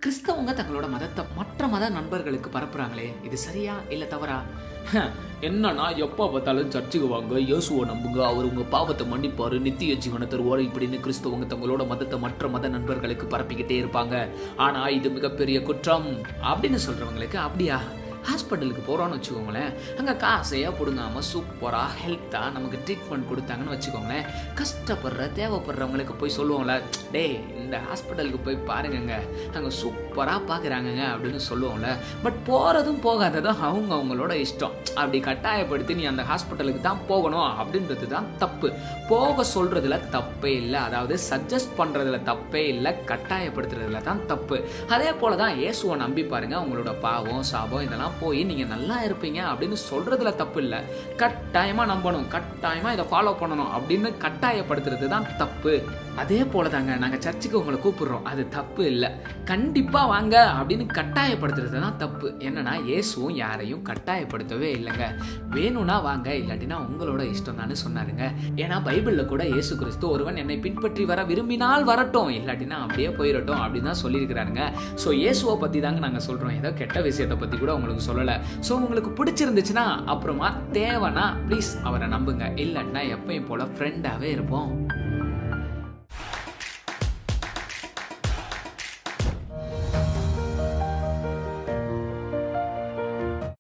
கிறிஸ்தவங்க தங்களோட மதத்தை மற்ற மத நண்பர்களுக்கு பரப்புறாங்களே இது சரியா இல்ல தவறா ஹ, என்னன்னா எப்போ பார்த்தாலும் சர்ச்சுக்கு வாங்க இயேசுவை நம்புங்க அவர் உங்க பாவத்தை மன்னிப்பாரு நித்திய ஜீவனை தருவார் இப்படின்னு கிறிஸ்தவங்க தங்களோட மதத்தை மற்ற மத நண்பர்களுக்கு பரப்பிக்கிட்டே இருப்பாங்க ஆனா இது மிகப்பெரிய குற்றம் அப்படின்னு சொல்றவங்களுக்கு அப்படியா ஹாஸ்பிட்டலுக்கு போகிறோன்னு வச்சுக்கோங்களேன் அங்கே காசையாக பிடுங்காமல் சூப்பராக ஹெல்த்தாக நமக்கு ட்ரீட்மெண்ட் கொடுத்தாங்கன்னு வச்சுக்கோங்களேன் கஷ்டப்படுற தேவைப்படுறவங்களுக்கு போய் சொல்லுவோம்ல டேய் இந்த ஹாஸ்பிட்டலுக்கு போய் பாருங்கங்க அங்கே சூப்பராக பார்க்குறாங்கங்க அப்படின்னு சொல்லுவோம்ல பட் போகிறதும் போகாததும் அவங்க அவங்களோட இஷ்டம் அப்படி கட்டாயப்படுத்தி நீ அந்த ஹாஸ்பிட்டலுக்கு தான் போகணும் அப்படின்றது தான் தப்பு போக சொல்கிறதுல தப்பே இல்லை அதாவது சஜஸ்ட் பண்ணுறதுல தப்பே இல்லை கட்டாயப்படுத்துறதுல தான் தப்பு அதே போல தான் இயேசுவை நம்பி பாருங்க உங்களோட பாவம் சாபம் இதெல்லாம் போய் நீங்க நல்லா இருப்பீங்க அப்படின்னு சொல்றதுல தப்பு இல்லை கட்டாயமா நம்பணும் கட்டாயமா இதை ஃபாலோ பண்ணணும் அப்படின்னு கட்டாயப்படுத்துறது தான் தப்பு அதே போல தாங்க நாங்க சர்ச்சுக்கு உங்களை கூப்பிடுறோம் அது தப்பு இல்லை கண்டிப்பா வாங்க அப்படின்னு கட்டாயப்படுத்துறது தான் தப்பு என்னன்னா இயேசுவும் யாரையும் கட்டாயப்படுத்தவே இல்லைங்க வேணும்னா வாங்க இல்லாட்டினா உங்களோட இஷ்டம் தானே சொன்னாருங்க ஏன்னா பைபிள்ல கூட இயேசு கிறிஸ்து ஒருவன் என்னை பின்பற்றி வர விரும்பினால் வரட்டும் இல்லாட்டினா அப்படியே போயிடட்டும் அப்படின்னு தான் சொல்லியிருக்கிறாருங்க ஸோ இயேசுவை பற்றி தாங்க நாங்கள் சொல்கிறோம் ஏதோ கெட்ட விஷயத்தை பற்றி கூட உங்களுக்கு சொல்லலை ஸோ உங்களுக்கு பிடிச்சிருந்துச்சுன்னா அப்புறமா தேவைன்னா ப்ளீஸ் அவரை நம்புங்க இல்லாட்டினா எப்பயும் போல ஃப்ரெண்டாகவே இருப்போம்